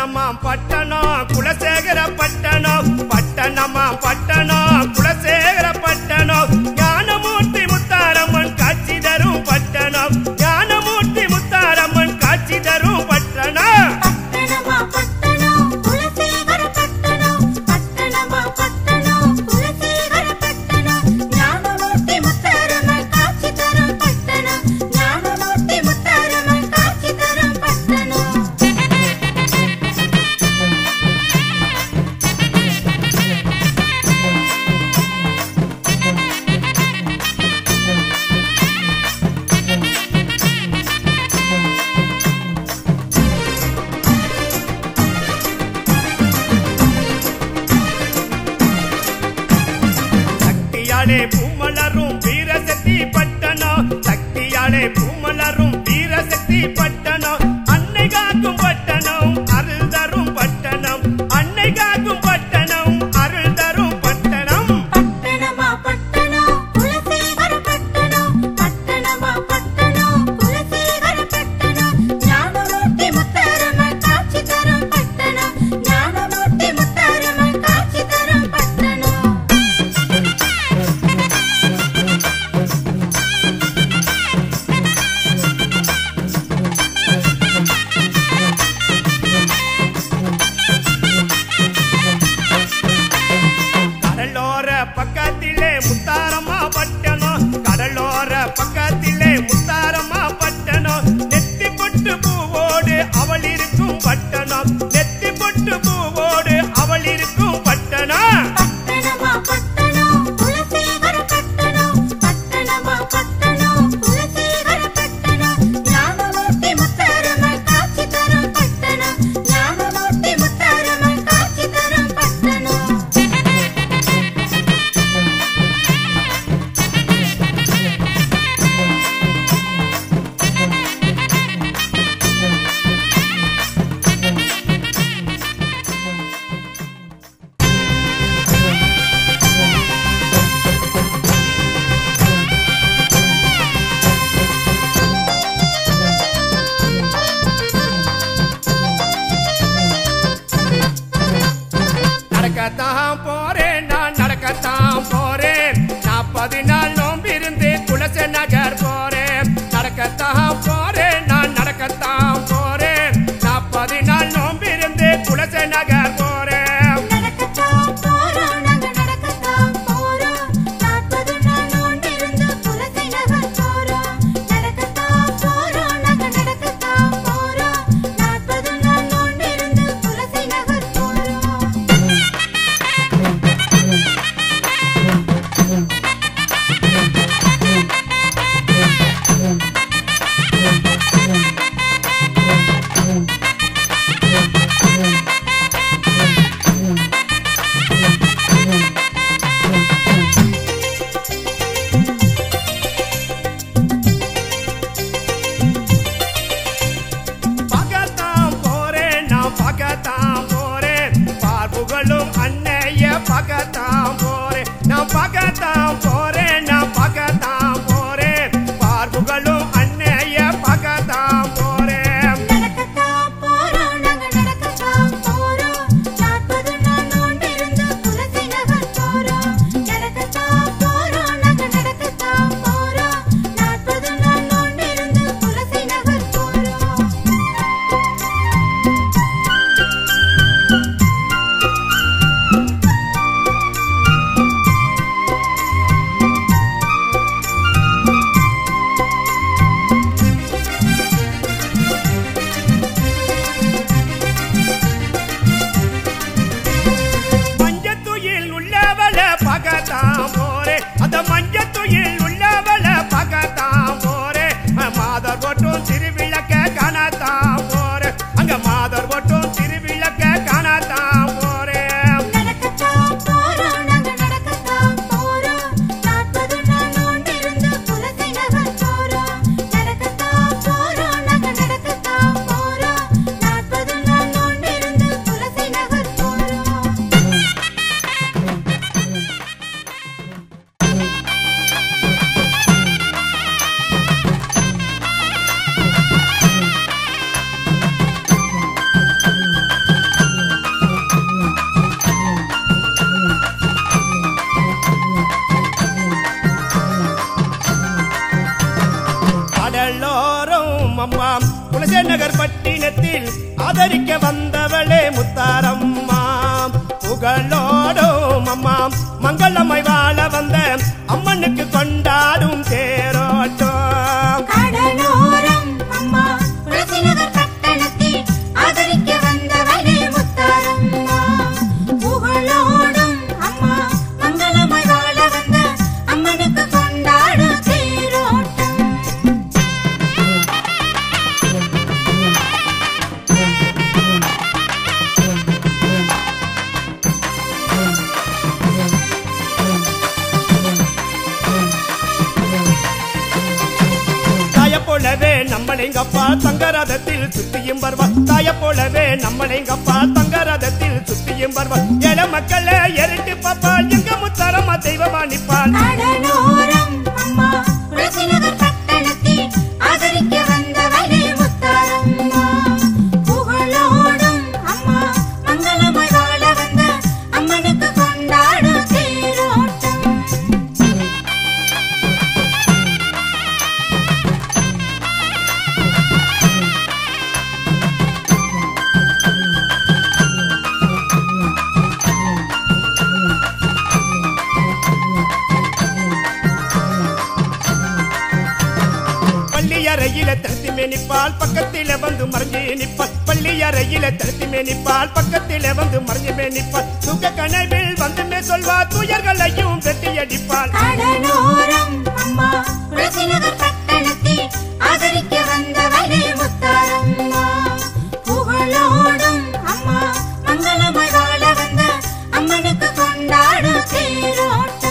பட்டணமா பட்டணம் குலசேகர பட்டணம் பட்டணமா பட்டணம் குலசேகர பட்டணம் ஞானமூர்த்தி முத்தாரம்மன் காட்சி தரும் பட்டணம் ஞானமூர்த்தி முத்தாரம்மன் காட்சி தரும் பட்டணம் பட்டணமா பட்டணம் குலசேகர பட்டணம் பட்டணமா பட்டணம் குலசேகர பட்டணம் ஞானமூர்த்தி முத்தாரம்மன் காட்சி தரும் பட்டணம் ஞானமூர்த்தி முத்தாரம்மன் காட்சி தரும் பட்டணம் சக்தியாலே பூமலரும் வீரசக்தி பட்டணம் சக்தியாலே பூமலரும் வீரசக்தி பட்டணம் அன்னை காக்கும் பட்டணம் அருள் தரும் பட்டணம் அன்னை காக்கும் பட்டணம் அருள் தரும் பட்டணம் பட்டணமா பட்டணம் குலசேகர பட்டணம் பட்டணமா பட்டணம் குலசேகர பட்டணம் ஞானமூர்த்தி முத்தாரம்மன் காட்சி தரும் பட்டணம் ஞானமூர்த்தி முத்தாரம்மன் காட்சி தரும் பட்டணம் கடலோர பக்கத்திலே முத்தாரம்மா பட்டணம் கடலோர பக்கத்திலே முத்தாரம்மா பட்டணம் நெத்தி பொட்டு பூவோடு அவள் இருக்கும் பட்டணம் நெத்தி பொட்டு பூவோடு அவள் இருக்கும் பட்டணம் பட்டணமா பட்டணம் குலசேகர பட்டணம் பட்டணமா பட்டணம் குலசேகர பட்டணம் ஞானமூர்த்தி முத்தாரம்மன் காட்சி தரும் பட்டணம் ஞானமூர்த்தி முத்தாரம்மன் காட்சி தரும் பட்டணம் நடக்கத்தான் போறேன் நான் நடக்கத்தான் போறேன் நாற்பது நாள் நோம்பிருந்து குலச நகர் போறேன் நடக்கத்தான் போறேன் நான் நடக்கத்தான் போறேன் நாற்பது நாள் நோம்பிருந்து குலச நகர் போறேன் நடக்கத்தான் போறோம் நாங்க நடக்கத்தான் போறோம் நாற்பது நாள் நோன்பிருந்து குலசை நகர் போறோம் நடக்கத்தான் போறோம் நாங்க நடக்கத்தான் போறோம் நாற்பது நாள் நோன்பிருந்து குலசை நகர் போறோம் பார்க்கத்தான் போறேன் நான் பார்க்கத்தான் போறேன் பார்ப்புகளும் அன்னைய பார்க்கத்தான் போறேன் நான் பார்க்கத்தான் போறேன் நான் பார்க்கத்தான் போறேன் பார்ப்புகளும் அன்னைய பார்க்கத்தான் போறேன் நடக்கத்தான் போறோம் நாங்க நடக்கத்தான் போறோம் நாற்பது நாள் நோன்பிருந்து குலசை நகர் போறோம் நடக்கத்தான் போறோம் நாங்க நடக்கத்தான் போறோம் நாற்பது நாள் நோன்பிருந்து குலசை நகர் போறோம் நகர் பட்டினத்தில் ஆதரிக்க வந்தவளே முத்தாரம்மா புகழோடும் அம்மா மங்களமாய் வாழ வந்த அம்மனுக்கு கொண்டாடும் தேரோட்டம் கடலோரம் அம்மா துளசிநகர் பட்டணத்தில் ஆதரிக்க வந்தவளே முத்தாரம்மா புகழோடும் அம்மா மங்களமாய் வாழ வந்த அம்மனுக்கு கொண்டாடும் தேரோட்டம் தாய போலவே நம்மளைங்கப்பா தங்கரதத்தில் சுத்தியும் வருவார் தாய போலவே நம்மளைங்கப்பா தங்கரதத்தில் சுத்தியும் வருவார் ஏழ மக்களே எரிட்டு பாப்பா எங்க முத்தாரம்மா தெய்வமா நிப்பாள் கடலோரம் அம்மா துளசிநகர் பட்டணத்தில் ஆதரிக்க வந்தவளே முத்தாரம்மா புகழோடும் அம்மா மங்களமாய் வாழ வந்த அம்மனுக்கு கொண்டாடும் தேரோட்டம் பள்ளி அறையில தடுத்துமே நிப்பால் பக்கத்தில வந்து மறைஞ்சு நிப்பால் பள்ளி அறையில தடுத்துமே நிப்பால் பக்கத்தில வந்து மறைஞ்சுமே நிப்பால் சுக கனவில் வந்துமே சொல்வா துயர்களையும் வெட்டி அடிப்பாள் கடலோரம் அம்மா துளசிநகர் பட்டணத்தில் ஆதரிக்க வந்தவளே முத்தாரம்மா புகழோடும் அம்மா மங்களமாய் வாழ வந்த அம்மனுக்கு கொண்டாடும் தேரோட்டம்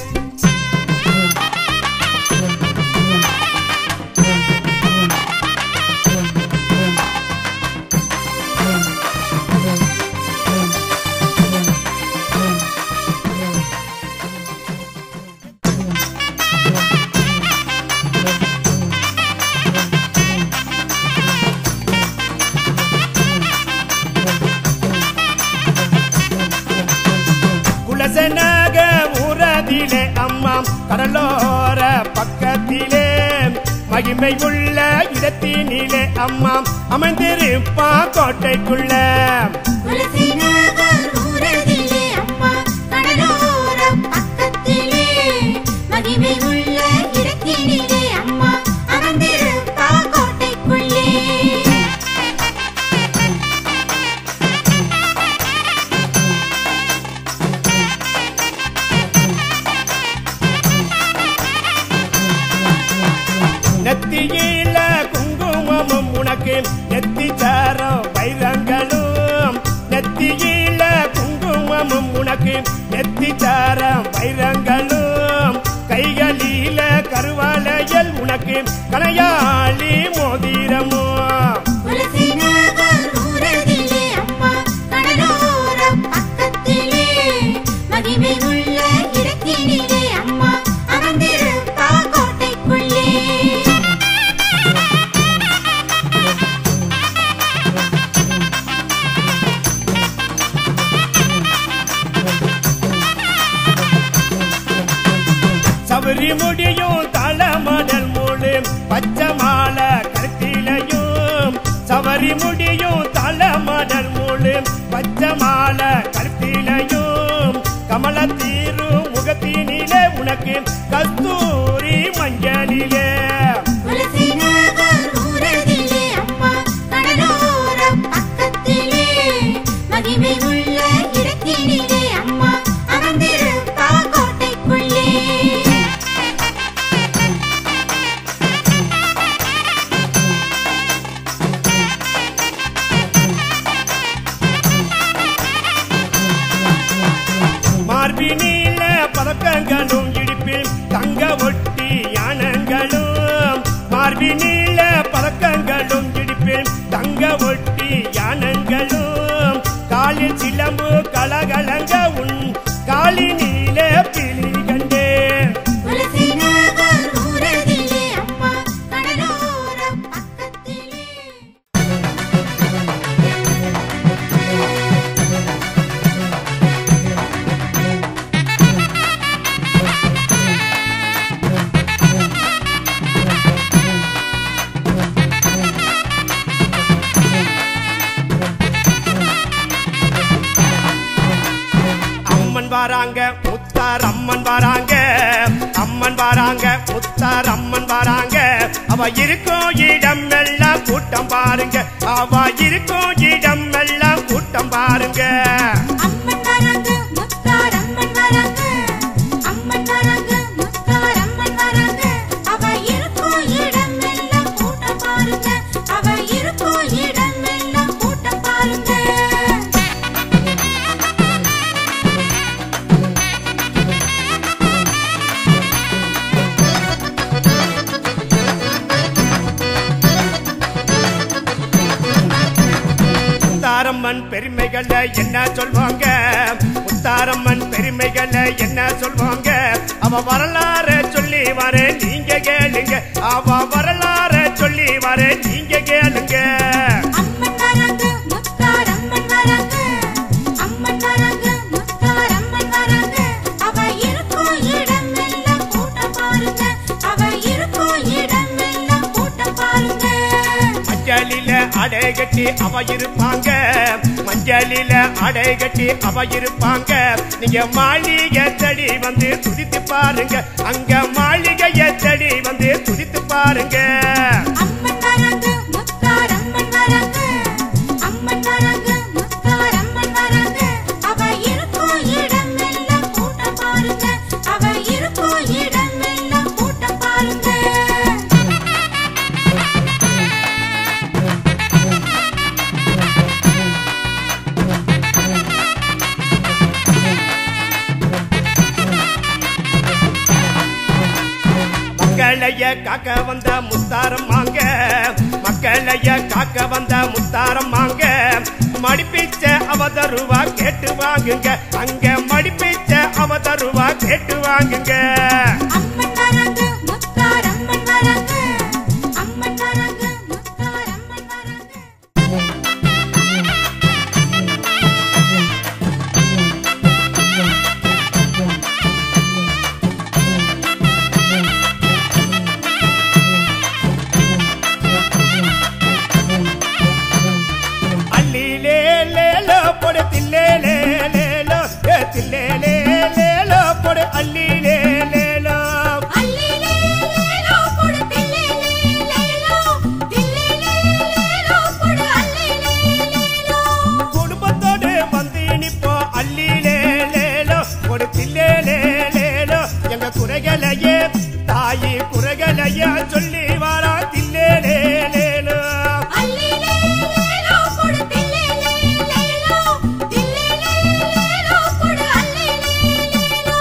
குலசனாக ஊரதிலே அம்மா கடலோர பக்கத்திலே மகிமை உள்ள இடத்தினிலே அம்மா அமைந்திருப்பா கோட்டைக்குள்ள துளசிநகர் ஊரதிலே அம்மா கடலோர பக்கத்திலே மகிமை உள்ள இடத்தினிலே அம்மா அமர்ந்திருப்பா கோட்டைக்குள்ளே நெத்தியில குங்குமமும் உனக்கு நெத்தி சாரம் வைரங்களும் நெத்தியில குங்குமமும் உனக்கு நெத்தி சாரம் வைரங்களும் கைகளில கருவாலையல் உனக்கு கனையாளி மோதிரமும் துளசிநகர் ஊரதிலே அம்மா கடலோர பக்கத்திலே மகிமை உள்ள இடத்தினிலே அம்மா அமர்ந்திருப்பா கோட்டைக்குள்ளே சபரி முடியும் தளமடல் மூடு பச்சை மாலை கருத்திலையும் சபரி முடியும் தளமடல் மூடு பச்சை மாலை கருத்திலையும் கமல தீரு முகத்தினிலே உனக்கு கஸ்தூரி மஞ்சளிலே துளசிநகர் ஊரதிலே அம்மா கடலோர பக்கத்திலே மகிமை உள்ள இடத்தினிலே அம்மா அமர்ந்திருப்பா கோட்டைக்குள்ளே மார்பினில பதக்கங்களும் இடிப்பில் தங்க ஒட்டி யானங்களும் மார்பினில பதக்கங்களும் இடிப்பில் தங்க ஒட்டி யானங்களும் காலில் சிலம்பு கலகலங்க உன் காலினில பிளி கண்டேன் துளசிநகர் ஊரதிலே அம்மா கடலோர பக்கத்திலே ஆ வாராங்க முத்தார் அம்மன் வாராங்க அம்மன் வாராங்க முத்தார் அம்மன் வாராங்க அவ இருக்கும் இடம் எல்லாம் கூட்டம் பாருங்க அவ இருக்கும் இடம் எல்லாம் கூட்டம் பாருங்க அம்மன் வராங்க முத்தார் அம்மன் வராங்க அம்மன் வராங்க முத்தார் அம்மன் வராங்க அவ இருக்கும் இடம் எல்லாம் கூட்டம் பாருங்க அவ இருக்கும் இடம் எல்லாம் கூட்டம் பாருங்க முத்தாரம்மன் பெருமைகளை என்ன சொல்வாங்க முத்தாரம்மன் பெருமைகளை என்ன சொல்வாங்க அவ வரலாற சொல்லி வரேன் நீங்க கேளுங்க அவ வரலாற சொல்லி வரேன் நீங்க கேளுங்க அம்மன் வராங்க முத்தார் அம்மன் வராங்க அம்மன் வராங்க முத்தார் அம்மன் வராங்க அவ இருக்கும் இடம் எல்லாம் கூட்டம் பாருங்க அவ இருக்கும் இடம் எல்லாம் கூட்டம் பாருங்க மஞ்சளில அடை கட்டி அவ இருப்பாங்க மஞ்சளில அடை கட்டி அவ இருப்பாங்க நீங்க மாளிகை தடி வந்து துதித்து பாருங்க அங்க மாளிகையை தடி வந்து துதித்து பாருங்க அம்மன் வராங்க முத்தார் அம்மன் வராங்க அம்மன் வராங்க முத்தார் அம்மன் வராங்க அவ இருக்கும் இடம் எல்லாம் கூட்டம் பாருங்க அவ இருக்கும் இடம் எல்லாம் கூட்டம் பாருங்க மக்களைய காக்க வந்த முத்தாரம் வாங்க மக்களைய காக்க வந்த முத்தாரம் வாங்க மடிப்பிச்ச அவதருவா கேட்டு வாங்குங்க அங்க மடிப்பிச்ச அவதருவா கேட்டு வாங்குங்க அம்மன் வராங்க முத்தார் அம்மன் வராங்க அம்மன் வராங்க முத்தார் அம்மன் வராங்க அள்ளிலே லேலோ பொடு தில்லே லேலோ ஏ தில்லே லேலோ பொடு அள்ளிலே லேலோ அல்லிலே லேலோ பொடு தில்லே லேலோ தில்லே லேலோ பொடு அல்லிலே லேலோ குடும்பத்தோடு வந்து நிப்போ அள்ளிலே லேலோ ஒரு தில்லே லேலோ எங்க குறைகளையே தாயி குறைகளையே சொல்லி வாரா தில்லே லேலோ அல்லிலே லேலோ பொடு தில்லே லேலோ தில்லே லேலோ பொடு அல்லிலே லேலோ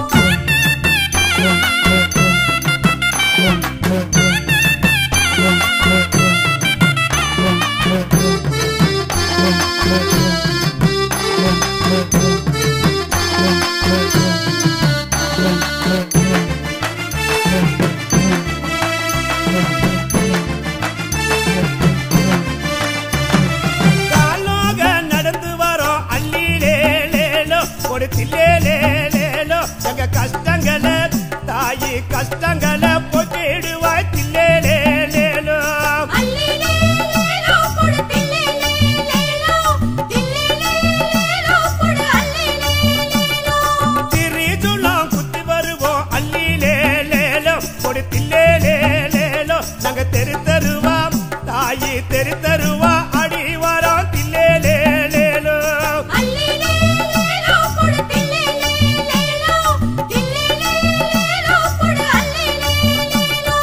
காலோக நடந்து வரோம் அள்ளிலே லேலோ ஒரு தில்லே லேலோ எங்க கஷ்டங்களை தாயி கஷ்டங்களை போட்டிடுவாய் தில்லே லேலோ அல்லிலே லேலோ பொடு தில்லே லேலோ தில்லே லேலோ பொடு அல்லிலே லேலோ திரிதுலாம் குத்தி வருவோம் அள்ளிலே லேலோ ஒரு தில்லே லேலோ நாங்க தெரு தருவா தாயி தெரு தருவா அடி வரோம் தில்லே லேலோ அல்லிலே லேலோ பொடு தில்லே லேலோ தில்லே லேலோ பொடு அல்லிலே லேலோ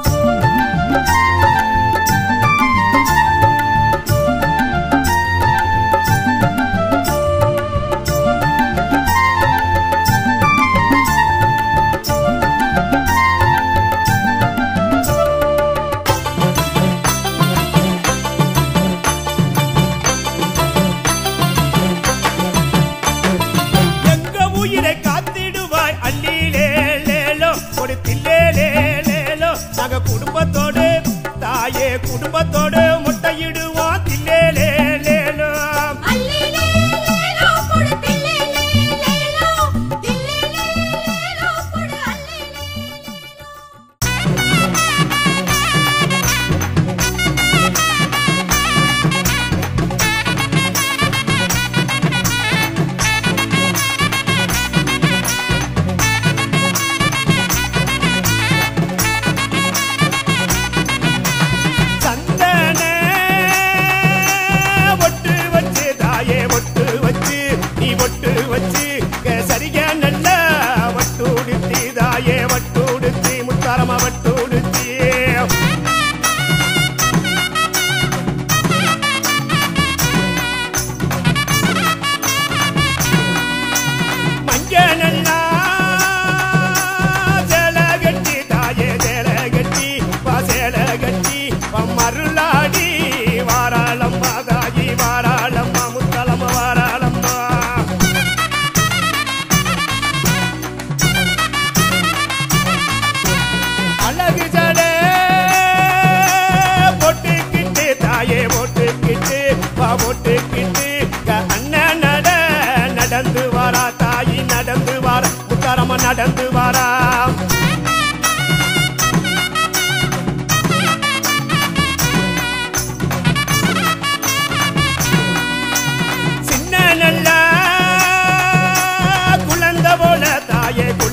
எங்க உயிரை காத்திடுவாய் அள்ளிலே லேலோ ஒரு தில்லே லேலோ நாங்க குடும்பத்தோடு தாயே குடும்பத்தோடு முட்டையிடுவோம் தில்லே லேலோ அல்லிலே லேலோ பொடு தில்லே லேலோ தில்லே லேலோ பொடு அல்லிலே அள்ளிலே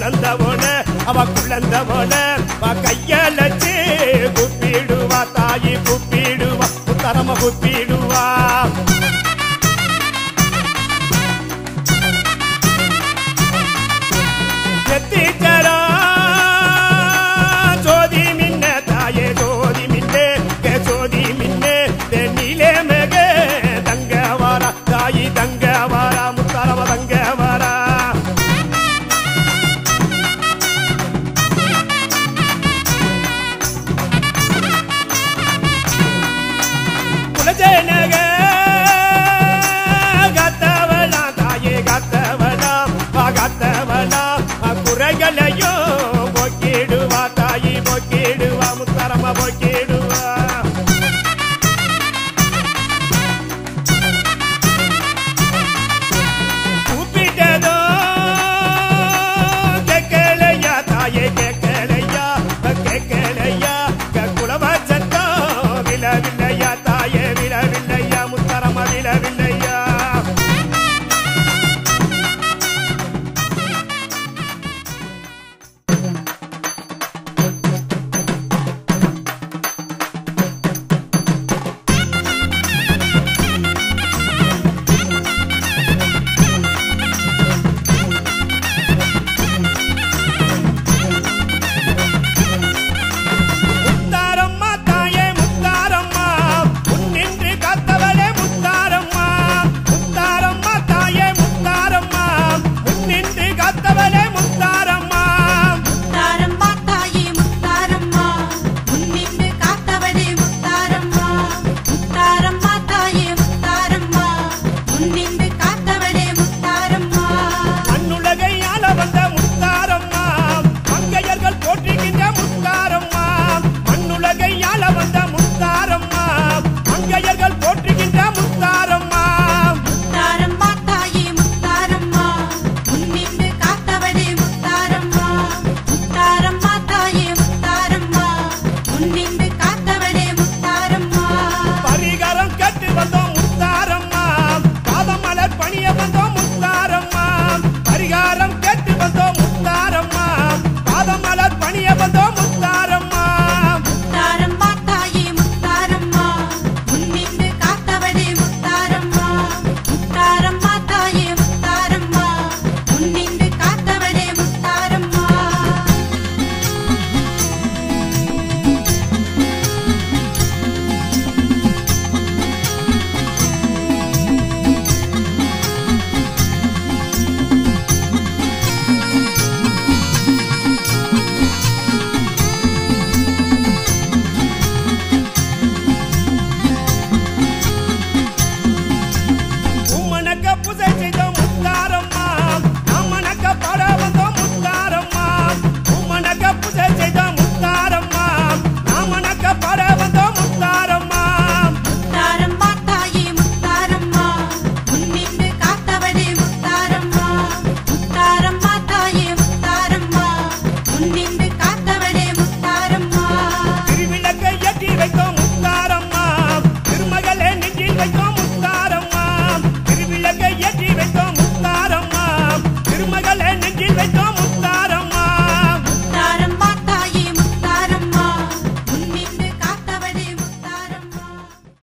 குழந்தவோட அவ குழந்தவோட வா கை